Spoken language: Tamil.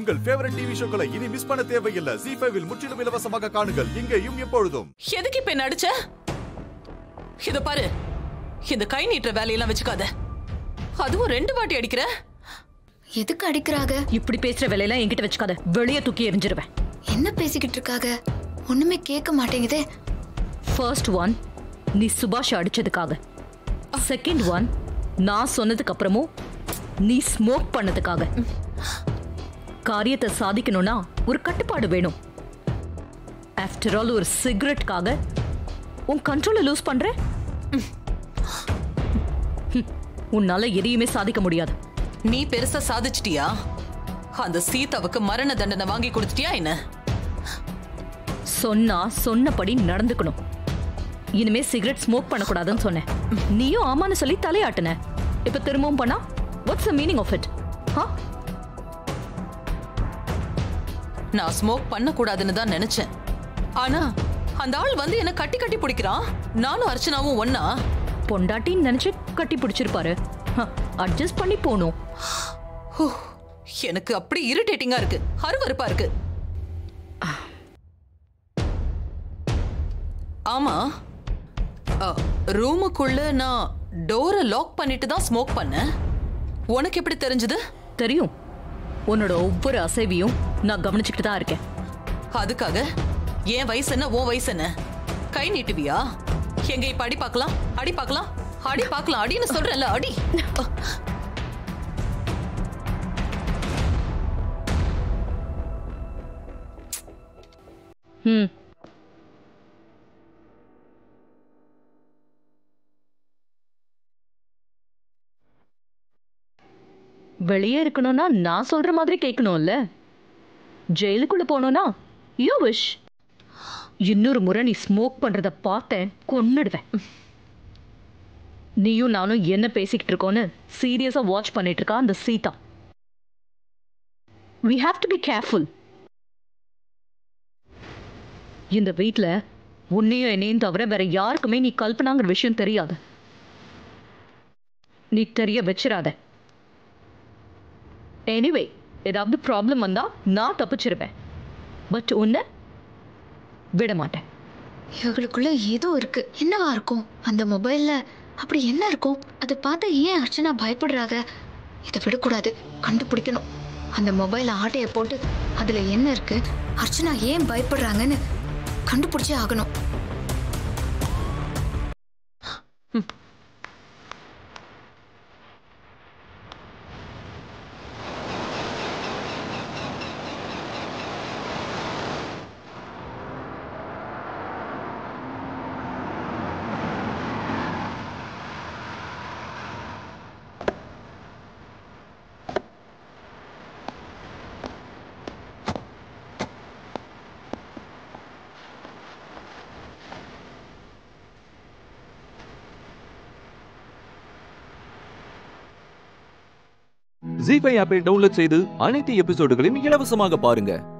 உங்கள் ஃபேவரட் டிவி ஷோக்களை இனி மிஸ் பண்ண தேவையில்லை ஜி ஃபைவில் முற்றிலும் இலவசமாக காணுங்கள் இங்கேயும் எப்பொழுதும் எதுக்கு இப்ப என்ன அடிச்ச இத பாரு இந்த கை நீட்டுற வேலையெல்லாம் வச்சுக்காத அதுவும் ரெண்டு வாட்டி அடிக்கிற எதுக்கு அடிக்கிறாங்க இப்படி பேசுற வேலையெல்லாம் என்கிட்ட வச்சுக்காத வெளியே தூக்கி எரிஞ்சிருவேன் என்ன பேசிக்கிட்டு இருக்காங்க ஒண்ணுமே கேட்க மாட்டேங்குதே ஃபர்ஸ்ட் ஒன் நீ சுபாஷ் அடிச்சதுக்காக செகண்ட் ஒன் நான் சொன்னதுக்கு அப்புறமும் நீ ஸ்மோக் பண்ணதுக்காக காரியத்தை சாதிக்கணும்னா ஒரு கட்டுப்பாடு வேணும் ஆஃப்டர் ஆல் ஒரு சிகரெட்காக உன் கண்ட்ரோலை லூஸ் பண்ற ம். உன்னால எதையுமே சாதிக்க முடியாது நீ பெருசா சாதிச்சிட்டியா அந்த சீதாவுக்கு மரண தண்டனை வாங்கி கொடுத்துட்டியா என்ன சொன்னா சொன்னபடி நடந்துக்கணும் இனிமே சிகரெட் ஸ்மோக் பண்ணக்கூடாதுன்னு சொன்னேன் நீயும் ஆமான்னு சொல்லி தலையாட்டுன இப்ப திரும்பவும் பண்ணா what's the meaning of it ஹா நான் ஸ்மோக் பண்ண கூடாதுன்னு தான் நினைச்சேன் ஆனா அந்த ஆள் வந்து என்ன கட்டி கட்டி பிடிக்கிறான் நானும் அர்ச்சனாவும் ஒன்னா பொண்டாட்டின்னு நினைச்சு கட்டி பிடிச்சிருப்பாரு அட்ஜஸ்ட் பண்ணி போகணும் எனக்கு அப்படி இரிட்டேட்டிங்கா இருக்கு அருவருப்பா இருக்கு ஆமா ரூமுக்குள்ள நான் டோரை லாக் பண்ணிட்டு தான் ஸ்மோக் பண்ணேன் உனக்கு எப்படி தெரிஞ்சது தெரியும் உன்னோட ஒவ்வொரு அசைவையும் நான் கவனிச்சுக்கிட்டு தான் இருக்கேன் அதுக்காக என் வயசு என்ன உன் வயசு என்ன கை நீட்டுவியா எங்க இப்ப அடி பார்க்கலாம் அடி பார்க்கலாம் அடி பார்க்கலாம் அடின்னு சொல்றேன்ல அடி ம் வெளியே இருக்கணும்னா நான் சொல்ற மாதிரி கேட்கணும்ல ஜெயிலுக்குள்ள போனோம்னா யூ விஷ் இன்னொரு முறை நீ ஸ்மோக் பண்றத பார்த்தேன் கொன்னுடுவேன் நீயும் நானும் என்ன பேசிக்கிட்டு இருக்கோன்னு சீரியஸா வாட்ச் பண்ணிட்டு இருக்கா அந்த Sita we have to be careful இந்த வீட்ல உன்னையும் என்னையும் தவிர வேற யாருக்குமே நீ கல்பனாங்கிற விஷயம் தெரியாது நீ தெரிய வச்சிராத எனிவே ஏதாவது ப்ராப்ளம் வந்தா நான் தப்பிச்சிருவேன் பட் உன்னை விட மாட்டேன் இவங்களுக்குள்ள ஏதோ இருக்கு என்னவா இருக்கும் அந்த மொபைல்ல அப்படி என்ன இருக்கும் அதை பார்த்து ஏன் அர்ச்சனா பயப்படுறாங்க இதை விடக்கூடாது கண்டுபிடிக்கணும் அந்த மொபைல் ஆட்டைய போட்டு அதுல என்ன இருக்கு அர்ச்சனா ஏன் பயப்படுறாங்கன்னு கண்டுபிடிச்சே ஆகணும் ஜி ஃபைவ் ஆப்பை டவுன்லோட் செய்து அனைத்து எபிசோடுகளையும் இலவசமாக பாருங்க